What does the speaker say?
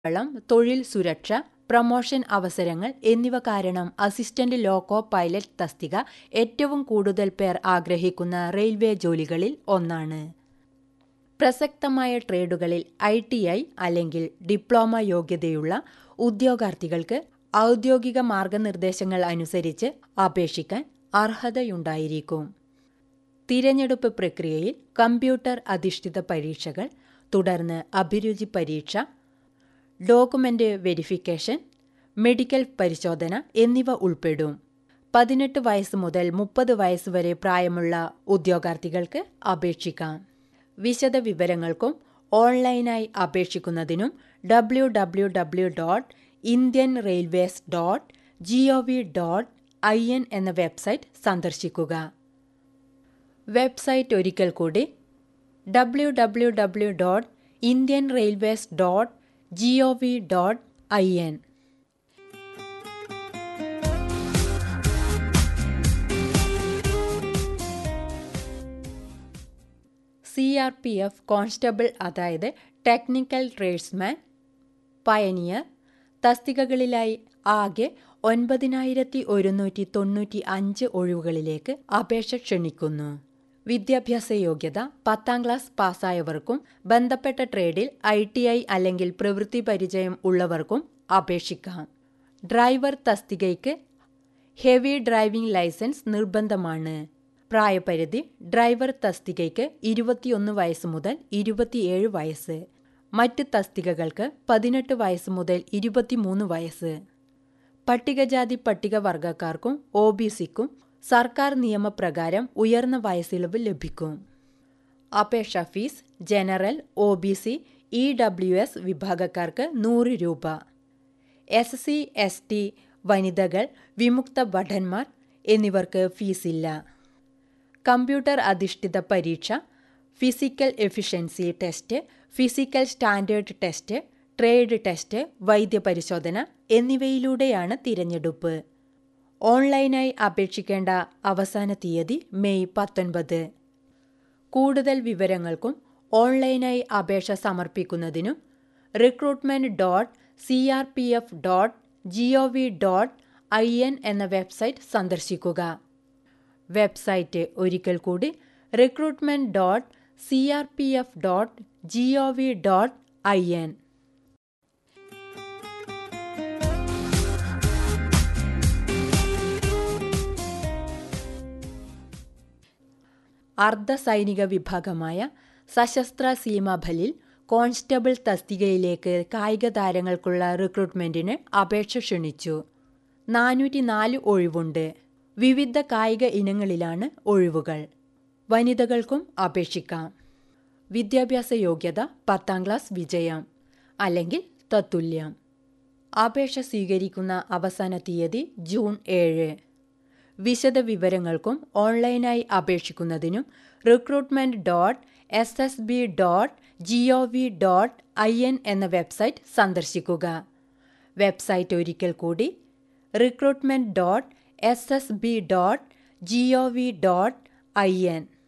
ശമ്പളം തൊഴിൽ സുരക്ഷ പ്രമോഷൻ അവസരങ്ങൾ എന്നിവ കാരണം അസിസ്റ്റന്റ് ലോക്കോ പൈലറ്റ് തസ്തിക ഏറ്റവും കൂടുതൽ പേർ ആഗ്രഹിക്കുന്ന റെയിൽവേ ജോലികളിൽ ഒന്നാണ് പ്രസക്തമായ ട്രേഡുകളിൽ ഐ ടി ഐ അല്ലെങ്കിൽ ഡിപ്ലോമ യോഗ്യതയുള്ള ഉദ്യോഗാർത്ഥികൾക്ക് ഔദ്യോഗിക മാർഗനിർദ്ദേശങ്ങൾ അനുസരിച്ച് അപേക്ഷിക്കാൻ അർഹതയുണ്ടായിരിക്കും തിരഞ്ഞെടുപ്പ് പ്രക്രിയയിൽ കമ്പ്യൂട്ടർ അധിഷ്ഠിത പരീക്ഷകൾ തുടർന്ന് അഭിരുചി പരീക്ഷ ഡോക്യുമെന്റ് വെരിഫിക്കേഷൻ മെഡിക്കൽ പരിശോധന എന്നിവ ഉൾപ്പെടും പതിനെട്ട് വയസ്സ് മുതൽ മുപ്പത് വയസ്സ് വരെ പ്രായമുള്ള ഉദ്യോഗാർത്ഥികൾക്ക് അപേക്ഷിക്കാം വിശദ വിവരങ്ങൾക്കും ഓൺലൈനായി അപേക്ഷിക്കുന്നതിനും W W W dot Indian railways dot G O V dot I N എന്ന വെബ്സൈറ്റ് സന്ദർശിക്കുക വെബ്സൈറ്റ് ഒരിക്കൽ കൂടി W W W dot Indian railways dot G O V dot I N C R P F constable അതായത് technical tradesman pioneer തസ്തികകളിലായി ആകെ ഒൻപതിനായിരത്തി ഒരുന്നൂറ്റി തൊണ്ണൂറ്റി അഞ്ച് ഒഴിവുകളിലേക്ക് അപേക്ഷ ക്ഷണിക്കുന്നു വിദ്യാഭ്യാസ യോഗ്യത പത്താം ക്ലാസ് പാസ്സായവർക്കും ബന്ധപ്പെട്ട ട്രേഡിൽ ഐ ടി ഐ അല്ലെങ്കിൽ പ്രവൃത്തി പരിചയം ഉള്ളവർക്കും അപേക്ഷിക്കാം ഡ്രൈവർ തസ്തികയ്ക്ക് ഹെവി ഡ്രൈവിംഗ് ലൈസൻസ് നിർബന്ധമാണ് പ്രായപരിധി ഡ്രൈവർ തസ്തികയ്ക്ക് ഇരുപത്തിയൊന്ന് വയസ്സ് മുതൽ ഇരുപത്തിയേഴ് വയസ്സ് മറ്റ് തസ്തികകൾക്ക് പതിനെട്ട് വയസ്സ് മുതൽ ഇരുപത്തിമൂന്ന് വയസ്സ് പട്ടികജാതി പട്ടികവർഗക്കാർക്കും ഒ ബി സിക്കും സർക്കാർ നിയമപ്രകാരം ഉയർന്ന വയസ്സിളവ് ലഭിക്കും അപേക്ഷാ fees general O B C E W S വിഭാഗക്കാർക്ക് നൂറ് രൂപ എസ് സി എസ് ടി വനിതകൾ വിമുക്ത ഭടന്മാർ എന്നിവർക്ക് ഫീസില്ല കമ്പ്യൂട്ടർ അധിഷ്ഠിത പരീക്ഷ physical efficiency test physical standard test trade test വൈദ്യപരിശോധന എന്നിവയിലൂടെയാണ് തിരഞ്ഞെടുപ്പ് ഓൺലൈനായി അപേക്ഷിക്കേണ്ട അവസാന തീയതി മെയ് പത്തൊൻപത് കൂടുതൽ വിവരങ്ങൾക്കും ഓൺലൈനായി അപേക്ഷ സമർപ്പിക്കുന്നതിനും recruitment dot C R P F dot G O V dot I N എന്ന വെബ്സൈറ്റ് സന്ദർശിക്കുക വെബ്സൈറ്റ് ഒരിക്കൽ കൂടി recruitment dot C R P F dot G O V dot I N അർദ്ധ സൈനിക വിഭാഗമായ സശസ്ത്ര സീമാബലിൽ കോൺസ്റ്റബിൾ തസ്തികയിലേക്ക് കായിക താരങ്ങൾക്കുള്ള റിക്രൂട്ട്മെന്റിന് അപേക്ഷ ക്ഷണിച്ചു നാനൂറ്റി നാല് ഒഴിവുണ്ട് വിവിധ കായിക ഇനങ്ങളിലാണ് ഒഴിവുകൾ വനിതകൾക്കും അപേക്ഷിക്കാം വിദ്യാഭ്യാസ യോഗ്യത പത്താം ക്ലാസ് വിജയം അല്ലെങ്കിൽ തത്തുല്യം അപേക്ഷ സ്വീകരിക്കുന്ന അവസാന തീയതി ജൂൺ ഏഴ് വിശദ വിവരങ്ങൾക്കും ഓൺലൈനായി അപേക്ഷിക്കുന്നതിനും recruitment dot S S B dot G O V dot I N എന്ന വെബ്സൈറ്റ് സന്ദർശിക്കുക വെബ്സൈറ്റ് ഒരിക്കൽ കൂടി recruitment dot S S B dot G O V dot I N